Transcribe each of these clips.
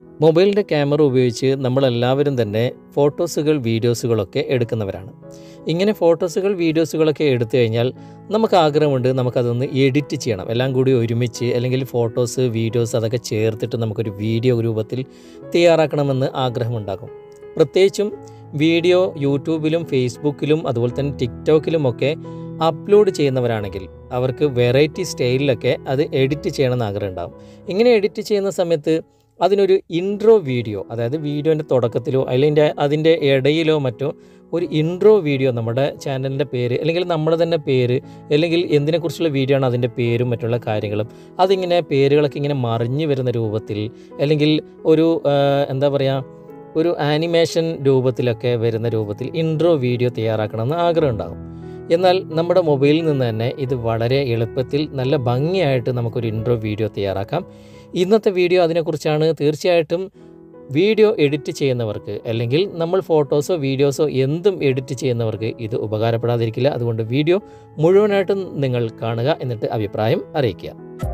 മൊബൈലിൻ്റെ ക്യാമറ ഉപയോഗിച്ച് നമ്മളെല്ലാവരും തന്നെ ഫോട്ടോസുകൾ വീഡിയോസുകളൊക്കെ എടുക്കുന്നവരാണ് ഇങ്ങനെ ഫോട്ടോസുകൾ വീഡിയോസുകളൊക്കെ എടുത്തു കഴിഞ്ഞാൽ നമുക്ക് ആഗ്രഹമുണ്ട് നമുക്കതൊന്ന് എഡിറ്റ് ചെയ്യണം എല്ലാം കൂടി ഒരുമിച്ച് അല്ലെങ്കിൽ ഫോട്ടോസ് വീഡിയോസ് അതൊക്കെ ചേർത്തിട്ട് നമുക്കൊരു വീഡിയോ രൂപത്തിൽ തയ്യാറാക്കണമെന്ന് ആഗ്രഹമുണ്ടാകും പ്രത്യേകിച്ചും വീഡിയോ യൂട്യൂബിലും ഫേസ്ബുക്കിലും അതുപോലെ തന്നെ ടിക്ടോക്കിലുമൊക്കെ അപ്ലോഡ് ചെയ്യുന്നവരാണെങ്കിൽ അവർക്ക് വെറൈറ്റി സ്റ്റൈലിലൊക്കെ അത് എഡിറ്റ് ചെയ്യണമെന്ന് ആഗ്രഹം ഉണ്ടാകും ഇങ്ങനെ എഡിറ്റ് ചെയ്യുന്ന സമയത്ത് അതിനൊരു ഇൻട്രോ വീഡിയോ അതായത് വീഡിയോൻ്റെ തുടക്കത്തിലോ അല്ലെങ്കിൽ അതിൻ്റെ ഇടയിലോ മറ്റോ ഒരു ഇൻട്രോ വീഡിയോ നമ്മുടെ ചാനലിൻ്റെ പേര് അല്ലെങ്കിൽ നമ്മുടെ തന്നെ പേര് അല്ലെങ്കിൽ എന്തിനെക്കുറിച്ചുള്ള വീഡിയോ ആണ് അതിൻ്റെ പേരും മറ്റുള്ള കാര്യങ്ങളും അതിങ്ങനെ പേരുകളൊക്കെ ഇങ്ങനെ മറിഞ്ഞു വരുന്ന രൂപത്തിൽ അല്ലെങ്കിൽ ഒരു ആ, എന്താ പറയുക ഒരു ആനിമേഷൻ രൂപത്തിലൊക്കെ വരുന്ന രൂപത്തിൽ ഇൻട്രോ വീഡിയോ തയ്യാറാക്കണമെന്ന് ആഗ്രഹം ഉണ്ടാകും എന്നാൽ നമ്മുടെ മൊബൈലിൽ നിന്ന് തന്നെ ഇത് വളരെ എളുപ്പത്തിൽ നല്ല ഭംഗിയായിട്ട് നമുക്കൊരു ഇൻട്രോ വീഡിയോ തയ്യാറാക്കാം ഇന്നത്തെ വീഡിയോ അതിനെക്കുറിച്ചാണ് തീർച്ചയായിട്ടും വീഡിയോ എഡിറ്റ് ചെയ്യുന്നവർക്ക് അല്ലെങ്കിൽ നമ്മൾ ഫോട്ടോസോ വീഡിയോസോ എന്തും എഡിറ്റ് ചെയ്യുന്നവർക്ക് ഇത് ഉപകാരപ്പെടാതിരിക്കില്ല അതുകൊണ്ട് വീഡിയോ മുഴുവനായിട്ടും നിങ്ങൾ കാണുക എന്നിട്ട് അഭിപ്രായം അറിയിക്കുക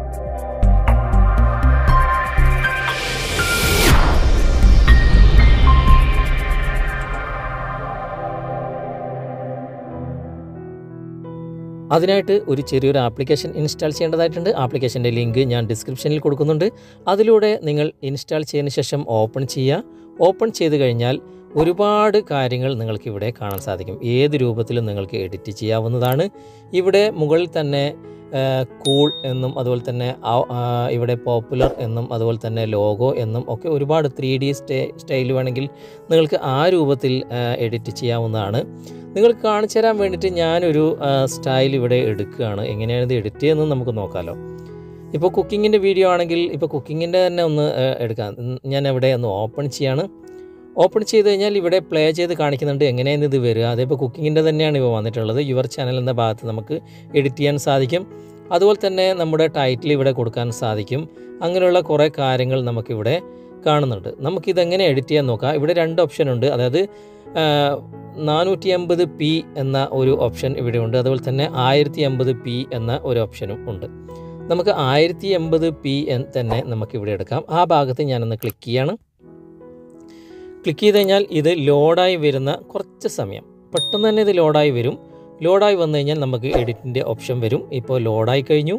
അതിനായിട്ട് ഒരു ചെറിയൊരു ആപ്ലിക്കേഷൻ ഇൻസ്റ്റാൾ ചെയ്യേണ്ടതായിട്ടുണ്ട് ആപ്ലിക്കേഷൻ്റെ ലിങ്ക് ഞാൻ ഡിസ്ക്രിപ്ഷനിൽ കൊടുക്കുന്നുണ്ട് അതിലൂടെ നിങ്ങൾ ഇൻസ്റ്റാൾ ചെയ്തതിന് ശേഷം ഓപ്പൺ ചെയ്യുക ഓപ്പൺ ചെയ്ത് കഴിഞ്ഞാൽ ഒരുപാട് കാര്യങ്ങൾ നിങ്ങൾക്ക് ഇവിടെ കാണാൻ സാധിക്കും ഏത് രൂപത്തിലും നിങ്ങൾക്ക് എഡിറ്റ് ചെയ്യാവുന്നതാണ് ഇവിടെ മുകളിൽ തന്നെ കൂൾ എന്നും അതുപോലെ തന്നെ ആ- ആ, ഇവിടെ പോപ്പുലർ എന്നും അതുപോലെ തന്നെ ലോഗോ എന്നും ഒക്കെ ഒരുപാട് ത്രീ ഡി സ്റ്റേ സ്റ്റൈൽ വേണമെങ്കിൽ നിങ്ങൾക്ക് ആ രൂപത്തിൽ എഡിറ്റ് ചെയ്യാവുന്നതാണ് നിങ്ങൾക്ക് കാണിച്ചു തരാൻ വേണ്ടിയിട്ട് ഞാനൊരു സ്റ്റൈൽ ഇവിടെ എടുക്കുകയാണ് എങ്ങനെയാണ് ഇത് എഡിറ്റ് ചെയ്യുന്നത് നമുക്ക് നോക്കാമല്ലോ ഇപ്പോൾ കുക്കിങ്ങിൻ്റെ വീഡിയോ ആണെങ്കിൽ ഇപ്പോൾ കുക്കിങ്ങിൻ്റെ തന്നെ ഒന്ന് ആ, എടുക്കാം ഉം, ഞാൻ ഇവിടെ ഒന്ന് ഓപ്പൺ ചെയ്യാണ് ഓപ്പൺ ചെയ്ത് കഴിഞ്ഞാൽ ഇവിടെ പ്ലേ ചെയ്ത് കാണിക്കുന്നുണ്ട് എങ്ങനെയാണ് ഇത് വരിക അതേപോലെ കുക്കിങ്ങിൻ്റെ തന്നെയാണ് ഇപ്പോൾ വന്നിട്ടുള്ളത് യുവർ ചാനൽ എന്ന ഭാഗത്ത് നമുക്ക് എഡിറ്റ് ചെയ്യാൻ സാധിക്കും അതുപോലെ തന്നെ നമ്മുടെ ടൈറ്റിൽ ഇവിടെ കൊടുക്കാൻ സാധിക്കും അങ്ങനെയുള്ള കുറേ കാര്യങ്ങൾ നമുക്കിവിടെ കാണുന്നുണ്ട് നമുക്കിതെങ്ങനെ എഡിറ്റ് ചെയ്യാൻ നോക്കാം ഇവിടെ രണ്ട് ഓപ്ഷൻ ഉണ്ട് അതായത് നാനൂറ്റി അമ്പത് പി എന്ന ഒരു ഓപ്ഷൻ ഇവിടെ ഉണ്ട് അതുപോലെ തന്നെ ആയിരത്തി അമ്പത് പി എന്ന ഒരു ഓപ്ഷനും ഉണ്ട് നമുക്ക് ആയിരത്തി എൺപത് പി എന്ന് തന്നെ നമുക്കിവിടെ എടുക്കാം ആ ഭാഗത്ത് ഞാനൊന്ന് ക്ലിക്ക് ചെയ്യാണ് ക്ലിക്ക് ചെയ്ത് കഴിഞ്ഞാൽ ഇത് ലോഡായി വരുന്ന കുറച്ച് സമയം പെട്ടെന്ന് തന്നെ ഇത് ലോഡായി വരും ലോഡായി വന്നു കഴിഞ്ഞാൽ നമുക്ക് എഡിറ്റിൻ്റെ ഓപ്ഷൻ വരും ഇപ്പോൾ ലോഡായി കഴിഞ്ഞു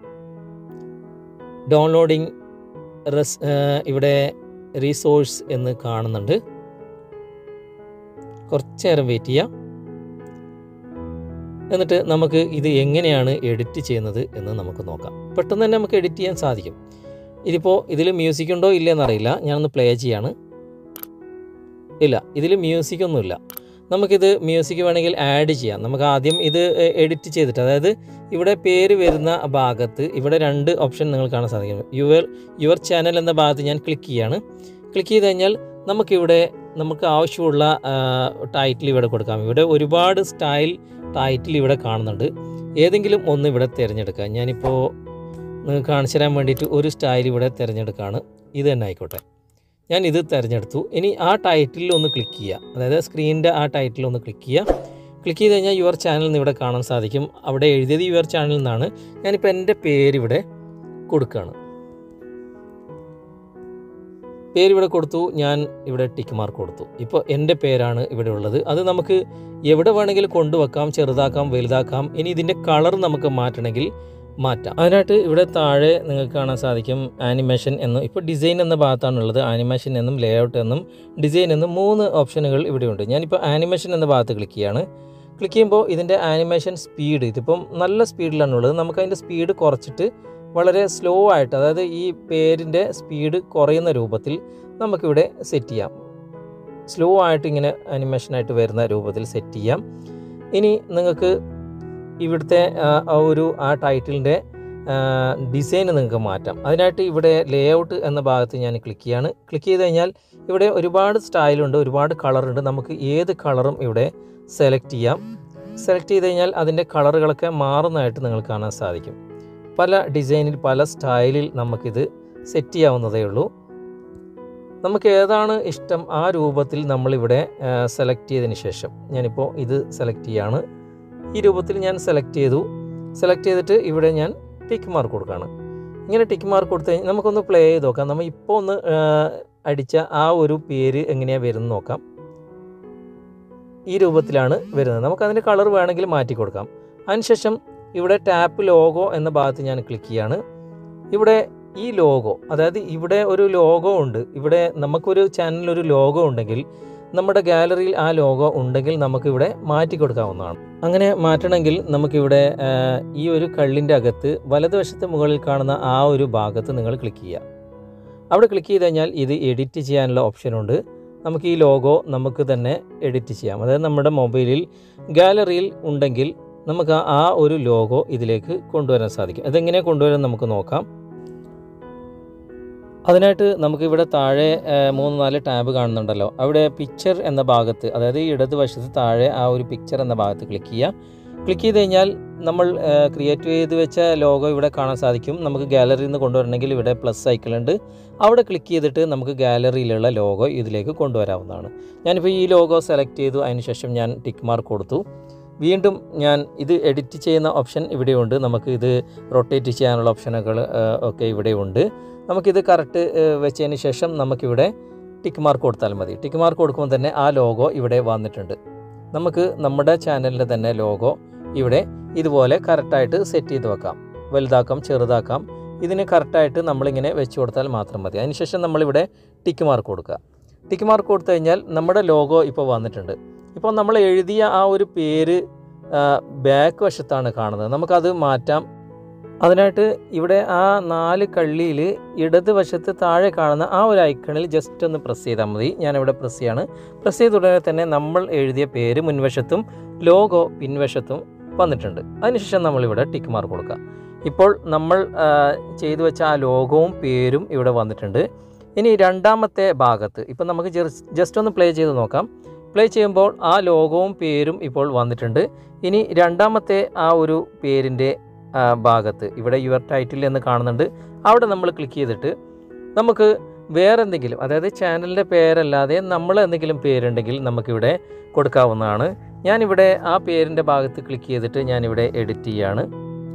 ഡൗൺലോഡിങ് റെസ് ഇവിടെ റീസോഴ്സ് എന്ന് കാണുന്നുണ്ട് കുറച്ച് നേരം വെയിറ്റ് ചെയ്യാം എന്നിട്ട് നമുക്ക് ഇത് എങ്ങനെയാണ് എഡിറ്റ് ചെയ്യുന്നത് എന്ന് നമുക്ക് നോക്കാം പെട്ടെന്ന് തന്നെ നമുക്ക് എഡിറ്റ് ചെയ്യാൻ സാധിക്കും ഇതിപ്പോൾ ഇതിൽ മ്യൂസിക് ഉണ്ടോ ഇല്ലയെന്ന് അറിയില്ല ഞാനൊന്ന് പ്ലേ ചെയ്യാണ് ഇല്ല ഇതിൽ മ്യൂസിക് ഒന്നുമില്ല നമുക്കിത് മ്യൂസിക് വേണമെങ്കിൽ ആഡ് ചെയ്യാം നമുക്ക് ആദ്യം ഇത് എഡിറ്റ് ചെയ്തിട്ട് അതായത് ഇവിടെ പേര് വരുന്ന ഭാഗത്ത് ഇവിടെ രണ്ട് ഓപ്ഷൻ നിങ്ങൾ കാണാൻ സാധിക്കും യുവർ യുവർ ചാനൽ എന്ന ഭാഗത്ത് ഞാൻ ക്ലിക്ക് ചെയ്യാണ് ക്ലിക്ക് ചെയ്ത് കഴിഞ്ഞാൽ നമുക്കിവിടെ നമുക്ക് ആവശ്യമുള്ള ടൈറ്റിൽ ഇവിടെ കൊടുക്കാം ഇവിടെ ഒരുപാട് സ്റ്റൈൽ ടൈറ്റിൽ ഇവിടെ കാണുന്നുണ്ട് ഏതെങ്കിലും ഒന്ന് ഇവിടെ തിരഞ്ഞെടുക്കാം ഞാനിപ്പോൾ നിങ്ങൾക്ക് കാണിച്ചു തരാൻ വേണ്ടിയിട്ട് ഒരു സ്റ്റൈൽ ഇവിടെ തിരഞ്ഞെടുക്കുകയാണ് ഇത് തന്നെ ആയിക്കോട്ടെ ഞാൻ ഇത് തിരഞ്ഞെടുത്തു ഇനി ആ ടൈറ്റിൽ ഒന്ന് ക്ലിക്ക് ചെയ്യുക അതായത് സ്ക്രീനിൻ്റെ ആ ടൈറ്റിൽ ഒന്ന് ക്ലിക്ക് ചെയ്യുക ക്ലിക്ക് ചെയ്ത് കഴിഞ്ഞാൽ യുവർ ചാനൽ എന്ന് ഇവിടെ കാണാൻ സാധിക്കും അവിടെ എഴുതിയത് യുവർ ചാനൽ എന്നാണ് ഞാനിപ്പോൾ എൻ്റെ പേര് ഇവിടെ കൊടുക്കുകയാണ് പേര് ഇവിടെ കൊടുത്തു ഞാൻ ഇവിടെ ടിക്ക് മാർക്ക് കൊടുത്തു ഇപ്പോൾ എൻ്റെ പേരാണ് ഇവിടെ ഉള്ളത് അത് നമുക്ക് എവിടെ വേണമെങ്കിലും കൊണ്ടുവെക്കാം ചെറുതാക്കാം വലുതാക്കാം ഇനി ഇതിൻ്റെ കളർ നമുക്ക് മാറ്റണമെങ്കിൽ മാറ്റാം അതിനായിട്ട് ഇവിടെ താഴെ നിങ്ങൾക്ക് കാണാൻ സാധിക്കും ആനിമേഷൻ എന്നും ഇപ്പോൾ ഡിസൈൻ എന്ന ഭാഗത്താണുള്ളത് ആനിമേഷൻ എന്നും ലേഔട്ട് എന്നും ഡിസൈൻ എന്നും മൂന്ന് ഓപ്ഷനുകൾ ഇവിടെയുണ്ട് ഞാനിപ്പോൾ ആനിമേഷൻ എന്ന ഭാഗത്ത് ക്ലിക്ക് ചെയ്യാണ് ക്ലിക്ക് ചെയ്യുമ്പോൾ ഇതിൻ്റെ ആനിമേഷൻ സ്പീഡ് ഇതിപ്പം നല്ല സ്പീഡിലാണുള്ളത് നമുക്ക് അതിൻ്റെ സ്പീഡ് കുറച്ചിട്ട് വളരെ സ്ലോ ആയിട്ട് അതായത് ഈ പേരിൻ്റെ സ്പീഡ് കുറയുന്ന രൂപത്തിൽ നമുക്കിവിടെ സെറ്റ് ചെയ്യാം സ്ലോ ആയിട്ട് ഇങ്ങനെ ആനിമേഷനായിട്ട് വരുന്ന രൂപത്തിൽ സെറ്റ് ചെയ്യാം ഇനി നിങ്ങൾക്ക് ഇവിടുത്തെ ആ, ആ ഒരു ആ ടൈറ്റിലിൻ്റെ ഡിസൈൻ നിങ്ങൾക്ക് മാറ്റാം അതിനായിട്ട് ഇവിടെ ലേഔട്ട് എന്ന ഭാഗത്ത് ഞാൻ ക്ലിക്ക് ചെയ്യാണ് ക്ലിക്ക് ചെയ്ത് കഴിഞ്ഞാൽ ഇവിടെ ഒരുപാട് സ്റ്റൈലുണ്ട് ഒരുപാട് കളറുണ്ട് നമുക്ക് ഏത് കളറും ഇവിടെ സെലക്ട് ചെയ്യാം സെലക്ട് ചെയ്ത് കഴിഞ്ഞാൽ അതിൻ്റെ കളറുകളൊക്കെ മാറുന്നതായിട്ട് നിങ്ങൾക്ക് കാണാൻ സാധിക്കും പല ഡിസൈനിൽ പല സ്റ്റൈലിൽ നമുക്കിത് സെറ്റ് ചെയ്യാവുന്നതേ ഉള്ളൂ നമുക്ക് ഏതാണ് ഇഷ്ടം ആ രൂപത്തിൽ നമ്മളിവിടെ സെലക്ട് ചെയ്തതിന് ശേഷം ഞാനിപ്പോൾ ഇത് സെലക്ട് ചെയ്യാണ് ഈ രൂപത്തിൽ ഞാൻ സെലക്ട് ചെയ്തു സെലക്ട് ചെയ്തിട്ട് ഇവിടെ ഞാൻ ടിക്ക് മാർക്ക് കൊടുക്കുകയാണ് ഇങ്ങനെ ടിക്ക് മാർക്ക് കൊടുത്തു കഴിഞ്ഞാൽ നമുക്കൊന്ന് പ്ലേ ചെയ്ത് നോക്കാം നമ്മൾ ഇപ്പോൾ ഒന്ന് അടിച്ച ആ ഒരു പേര് എങ്ങനെയാണ് വരുന്നത് നോക്കാം ഈ രൂപത്തിലാണ് വരുന്നത് നമുക്കതിൻ്റെ കളർ വേണമെങ്കിൽ മാറ്റി കൊടുക്കാം അതിനുശേഷം ഇവിടെ ടാപ്പ് ലോഗോ എന്ന ഭാഗത്ത് ഞാൻ ക്ലിക്ക് ചെയ്യാണ് ഇവിടെ ഈ ലോഗോ അതായത് ഇവിടെ ഒരു ലോഗോ ഉണ്ട് ഇവിടെ നമുക്കൊരു ചാനലിൽ ഒരു ലോഗോ ഉണ്ടെങ്കിൽ നമ്മുടെ ഗാലറിയിൽ ആ ലോഗോ ഉണ്ടെങ്കിൽ നമുക്കിവിടെ മാറ്റി കൊടുക്കാവുന്നതാണ് അങ്ങനെ മാറ്റണമെങ്കിൽ നമുക്കിവിടെ ആ, ഈ ഒരു കള്ളിൻ്റെ അകത്ത് വലതുവശത്തെ മുകളിൽ കാണുന്ന ആ ഒരു ഭാഗത്ത് നിങ്ങൾ ക്ലിക്ക് ചെയ്യുക അവിടെ ക്ലിക്ക് ചെയ്ത് കഴിഞ്ഞാൽ ഇത് എഡിറ്റ് ചെയ്യാനുള്ള ഓപ്ഷനുണ്ട് നമുക്ക് ഈ ലോഗോ നമുക്ക് തന്നെ എഡിറ്റ് ചെയ്യാം അതായത് നമ്മുടെ മൊബൈലിൽ ഗാലറിയിൽ ഉണ്ടെങ്കിൽ നമുക്ക് ആ- ആ ഒരു ലോഗോ ഇതിലേക്ക് കൊണ്ടുവരാൻ സാധിക്കും അതെങ്ങനെ കൊണ്ടുവരാൻ നമുക്ക് നോക്കാം അതിനായിട്ട് നമുക്കിവിടെ താഴെ ആ, മൂന്ന് നാല് ടാബ് കാണുന്നുണ്ടല്ലോ അവിടെ പിക്ചർ എന്ന ഭാഗത്ത് അതായത് ഈ ഇടതുവശത്ത് താഴെ ആ ഒരു പിക്ചർ എന്ന ഭാഗത്ത് ക്ലിക്ക് ചെയ്യുക ക്ലിക്ക് ചെയ്ത് കഴിഞ്ഞാൽ നമ്മൾ ക്രിയേറ്റ് ചെയ്ത് വെച്ച ലോഗോ ഇവിടെ കാണാൻ സാധിക്കും നമുക്ക് ഗാലറിയിൽ നിന്ന് കൊണ്ടുവരണമെങ്കിൽ ഇവിടെ പ്ലസ് സൈക്കിൾ ഉണ്ട് അവിടെ ക്ലിക്ക് ചെയ്തിട്ട് നമുക്ക് ഗാലറിയിലുള്ള ലോഗോ ഇതിലേക്ക് കൊണ്ടുവരാവുന്നതാണ് ഞാനിപ്പോൾ ഈ ലോഗോ സെലക്ട് ചെയ്തു അതിനുശേഷം ഞാൻ ടിക്ക് മാർക്ക് കൊടുത്തു വീണ്ടും ഞാൻ ഇത് എഡിറ്റ് ചെയ്യുന്ന ഓപ്ഷൻ ഇവിടെയുണ്ട് നമുക്ക് ഇത് റൊട്ടേറ്റ് ചെയ്യാനുള്ള ഓപ്ഷനുകൾ ഒക്കെ ഇവിടെയുണ്ട് നമുക്കിത് കറക്റ്റ് വെച്ചതിന് ശേഷം നമുക്കിവിടെ ടിക്ക് മാർക്ക് കൊടുത്താൽ മതി ടിക്ക് മാർക്ക് കൊടുക്കുമ്പോൾ തന്നെ ആ ലോഗോ ഇവിടെ വന്നിട്ടുണ്ട് നമുക്ക് നമ്മുടെ ചാനലിൻ്റെ തന്നെ ലോഗോ ഇവിടെ ഇതുപോലെ കറക്റ്റായിട്ട് സെറ്റ് ചെയ്ത് വെക്കാം വലുതാക്കാം ചെറുതാക്കാം ഇതിന് കറക്റ്റായിട്ട് നമ്മളിങ്ങനെ വെച്ച് കൊടുത്താൽ മാത്രം മതി അതിനുശേഷം നമ്മളിവിടെ ടിക്ക് മാർക്ക് കൊടുക്കുക ടിക്ക് മാർക്ക് കൊടുത്തു കഴിഞ്ഞാൽ നമ്മുടെ ലോഗോ ഇപ്പോൾ വന്നിട്ടുണ്ട് ഇപ്പോൾ നമ്മൾ എഴുതിയ ആ ഒരു പേര് ബാക്ക് വശത്താണ് കാണുന്നത് നമുക്കത് മാറ്റാം അതിനായിട്ട് ഇവിടെ ആ നാല് കള്ളിയിൽ ഇടത് വശത്ത് താഴെ കാണുന്ന ആ ഒരു ഐക്കണിൽ ജസ്റ്റ് ഒന്ന് പ്രസ് ചെയ്താൽ മതി ഞാനിവിടെ പ്രസ് ചെയ്യാണ് പ്രസ് ചെയ്ത ഉടനെ തന്നെ നമ്മൾ എഴുതിയ പേര് മുൻവശത്തും ലോഗോ പിൻവശത്തും വന്നിട്ടുണ്ട് അതിനുശേഷം നമ്മളിവിടെ ടിക്ക് മാർക്ക് കൊടുക്കുക ഇപ്പോൾ നമ്മൾ ആ, ചെയ്തു വെച്ച ആ ലോഗോവും പേരും ഇവിടെ വന്നിട്ടുണ്ട് ഇനി രണ്ടാമത്തെ ഭാഗത്ത് ഇപ്പം നമുക്ക് ജസ്റ്റ് ഒന്ന് പ്ലേ ചെയ്ത് നോക്കാം പ്ലേ ചെയ്യുമ്പോൾ ആ ലോഗോവും പേരും ഇപ്പോൾ വന്നിട്ടുണ്ട് ഇനി രണ്ടാമത്തെ ആ ഒരു പേരിൻ്റെ ആ, ഭാഗത്ത് ഇവിടെ യുവർ ടൈറ്റിൽ എന്ന് കാണുന്നുണ്ട് അവിടെ നമ്മൾ ക്ലിക്ക് ചെയ്തിട്ട് നമുക്ക് വേറെ എന്തെങ്കിലും അതായത് ചാനലിൻ്റെ പേരല്ലാതെ നമ്മൾ എന്തെങ്കിലും പേരുണ്ടെങ്കിൽ നമുക്കിവിടെ കൊടുക്കാവുന്നതാണ് ഞാനിവിടെ ആ പേരിൻ്റെ ഭാഗത്ത് ക്ലിക്ക് ചെയ്തിട്ട് ഞാനിവിടെ എഡിറ്റ് ചെയ്യാണ്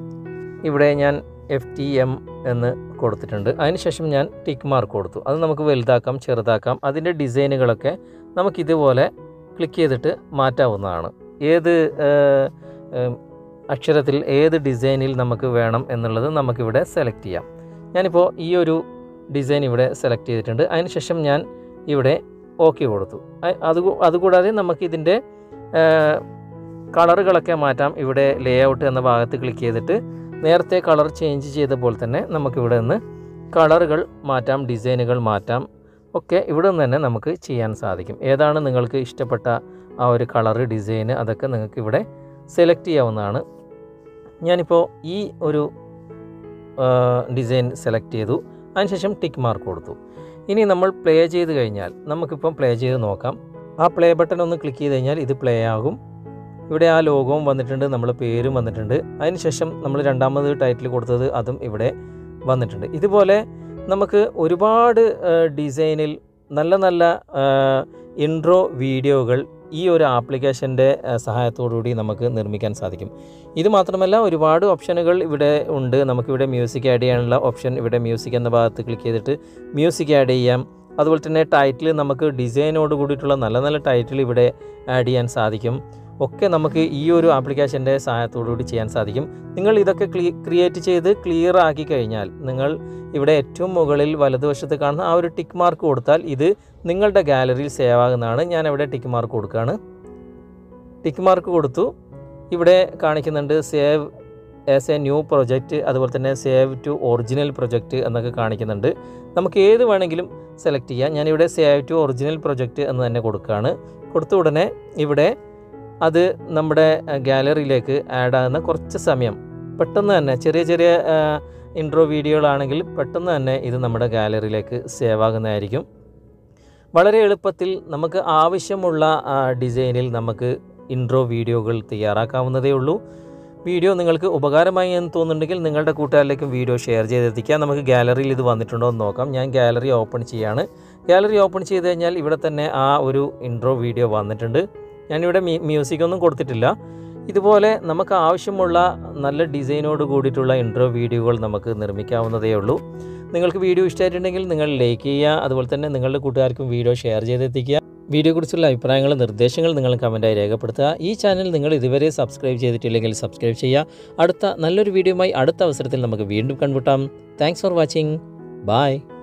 ഇവിടെ ഞാൻ എഫ് ടി എം എന്ന് കൊടുത്തിട്ടുണ്ട് അതിനുശേഷം ഞാൻ ടിക്ക് മാർക്ക് കൊടുത്തു അത് നമുക്ക് വലുതാക്കാം ചെറുതാക്കാം അതിൻ്റെ ഡിസൈനുകളൊക്കെ നമുക്കിതുപോലെ ക്ലിക്ക് ചെയ്തിട്ട് മാറ്റാവുന്നതാണ് ഏത് ഏഹ്, ഏഹ്, അക്ഷരത്തിൽ ഏത് ഡിസൈനിൽ നമുക്ക് വേണം എന്നുള്ളത് നമുക്കിവിടെ സെലക്ട് ചെയ്യാം ഞാനിപ്പോൾ ഈ ഒരു ഡിസൈൻ ഇവിടെ സെലക്ട് ചെയ്തിട്ടുണ്ട് അതിനുശേഷം ഞാൻ ഇവിടെ ഓക്കെ കൊടുത്തു അ- അത് കൂ- അതുകൂടാതെ നമുക്കിതിൻ്റെ കളറുകളൊക്കെ മാറ്റാം ഇവിടെ ലേ ഔട്ട് എന്ന ഭാഗത്ത് ക്ലിക്ക് ചെയ്തിട്ട് നേരത്തെ കളർ ചേഞ്ച് ചെയ്ത പോലെ തന്നെ നമുക്കിവിടെ നിന്ന് കളറുകൾ മാറ്റാം ഡിസൈനുകൾ മാറ്റാം ഒക്കെ ഇവിടെ നിന്ന് തന്നെ നമുക്ക് ചെയ്യാൻ സാധിക്കും ഏതാണ് നിങ്ങൾക്ക് ഇഷ്ടപ്പെട്ട ആ ഒരു കളറ് ഡിസൈന് അതൊക്കെ നിങ്ങൾക്ക് ഇവിടെ സെലക്ട് ചെയ്യാവുന്നതാണ് ഞാനിപ്പോൾ ഈ ഒരു ഡിസൈൻ സെലക്ട് ചെയ്തു അതിനുശേഷം ടിക്ക് മാർക്ക് കൊടുത്തു ഇനി നമ്മൾ പ്ലേ ചെയ്ത് കഴിഞ്ഞാൽ നമുക്കിപ്പം പ്ലേ ചെയ്ത് നോക്കാം ആ പ്ലേ ബട്ടൺ ഒന്ന് ക്ലിക്ക് ചെയ്ത് കഴിഞ്ഞാൽ ഇത് പ്ലേ ആകും ഇവിടെ ആ ലോഗോവും വന്നിട്ടുണ്ട് നമ്മൾ പേരും വന്നിട്ടുണ്ട് അതിനുശേഷം നമ്മൾ രണ്ടാമത് ടൈറ്റിൽ കൊടുത്തത് അതും ഇവിടെ വന്നിട്ടുണ്ട് ഇതുപോലെ നമുക്ക് ഒരുപാട് ഡിസൈനിൽ നല്ല നല്ല ഇൻട്രോ വീഡിയോകൾ ഈ ഒരു ആപ്ലിക്കേഷൻ്റെ സഹായത്തോടുകൂടി നമുക്ക് നിർമ്മിക്കാൻ സാധിക്കും ഇത് മാത്രമല്ല ഒരുപാട് ഓപ്ഷനുകൾ ഇവിടെ ഉണ്ട് നമുക്കിവിടെ മ്യൂസിക് ആഡ് ചെയ്യാനുള്ള ഓപ്ഷൻ ഇവിടെ മ്യൂസിക് എന്ന ഭാഗത്ത് ക്ലിക്ക് ചെയ്തിട്ട് മ്യൂസിക് ആഡ് ചെയ്യാം അതുപോലെ തന്നെ ടൈറ്റിൽ നമുക്ക് ഡിസൈനോട് കൂടിയിട്ടുള്ള നല്ല നല്ല ടൈറ്റിൽ ഇവിടെ ആഡ് ചെയ്യാൻ സാധിക്കും ഒക്കെ നമുക്ക് ഈ ഒരു ആപ്ലിക്കേഷൻ്റെ സഹായത്തോടുകൂടി ചെയ്യാൻ സാധിക്കും നിങ്ങൾ ഇതൊക്കെ ക്ലീ ക്രിയേറ്റ് ചെയ്ത് ക്ലിയർ ആക്കി കഴിഞ്ഞാൽ നിങ്ങൾ ഇവിടെ ഏറ്റവും മുകളിൽ വലതുവശത്ത് കാണുന്ന ആ ഒരു ടിക്ക് മാർക്ക് കൊടുത്താൽ ഇത് നിങ്ങളുടെ ഗാലറിയിൽ സേവ് ആകുന്നതാണ് ഞാൻ അവിടെ ടിക്ക് മാർക്ക് കൊടുക്കുകയാണ് ടിക്ക് മാർക്ക് കൊടുത്തു ഇവിടെ കാണിക്കുന്നുണ്ട് save as a new project അതുപോലെ തന്നെ സേവ് ടു ഒറിജിനൽ പ്രൊജക്റ്റ് എന്നൊക്കെ കാണിക്കുന്നുണ്ട് നമുക്ക് ഏത് വേണമെങ്കിലും സെലക്ട് ചെയ്യാം ഞാനിവിടെ സേവ് ടു ഒറിജിനൽ പ്രൊജക്റ്റ് എന്ന് തന്നെ കൊടുക്കുകയാണ് കൊടുത്ത ഉടനെ ഇവിടെ അത് നമ്മുടെ ഗാലറിയിലേക്ക് ആഡ് ആകുന്ന കുറച്ച് സമയം പെട്ടെന്ന് തന്നെ ചെറിയ ചെറിയ ഇൻട്രോ വീഡിയോകളാണെങ്കിൽ പെട്ടെന്ന് തന്നെ ഇത് നമ്മുടെ ഗാലറിയിലേക്ക് സേവ് ആകുന്നതായിരിക്കും വളരെ എളുപ്പത്തിൽ നമുക്ക് ആവശ്യമുള്ള ആ, ഡിസൈനിൽ നമുക്ക് ഇൻട്രോ വീഡിയോകൾ തയ്യാറാക്കാവുന്നതേ ഉള്ളൂ വീഡിയോ നിങ്ങൾക്ക് ഉപകാരമായി എന്ന് തോന്നുന്നുണ്ടെങ്കിൽ നിങ്ങളുടെ കൂട്ടുകാരിലേക്കും വീഡിയോ ഷെയർ ചെയ്തെത്തിക്കാം നമുക്ക് ഗാലറിയിൽ ഇത് വന്നിട്ടുണ്ടോ എന്ന് നോക്കാം ഞാൻ ഗാലറി ഓപ്പൺ ചെയ്യാണ് ഗാലറി ഓപ്പൺ ചെയ്ത് കഴിഞ്ഞാൽ ഇവിടെ തന്നെ ആ ഒരു ഇൻട്രോ വീഡിയോ വന്നിട്ടുണ്ട് ഞാനിവിടെ മ്യൂ മ്യൂസിക് ഒന്നും കൊടുത്തിട്ടില്ല ഇതുപോലെ നമുക്ക് ആവശ്യമുള്ള നല്ല ഡിസൈനോട് കൂടിയിട്ടുള്ള ഇൻട്രോ വീഡിയോകൾ നമുക്ക് നിർമ്മിക്കാവുന്നതേ ഉള്ളൂ നിങ്ങൾക്ക് വീഡിയോ ഇഷ്ടമായിട്ടുണ്ടെങ്കിൽ നിങ്ങൾ ലൈക്ക് ചെയ്യുക അതുപോലെ തന്നെ നിങ്ങളുടെ കൂട്ടുകാർക്കും വീഡിയോ ഷെയർ ചെയ്തെത്തിക്കുക വീഡിയോയെക്കുറിച്ചുള്ള അഭിപ്രായങ്ങൾ നിർദ്ദേശങ്ങൾ നിങ്ങൾ കമൻറ്റായി രേഖപ്പെടുത്തുക ഈ ചാനൽ നിങ്ങൾ ഇതുവരെ സബ്സ്ക്രൈബ് ചെയ്തിട്ടില്ലെങ്കിൽ സബ്സ്ക്രൈബ് ചെയ്യുക അടുത്ത നല്ലൊരു വീഡിയോയുമായി അടുത്ത അവസരത്തിൽ നമുക്ക് വീണ്ടും കണ്ടുമുട്ടാം താങ്ക്സ് ഫോർ വാച്ചിങ് ബായ്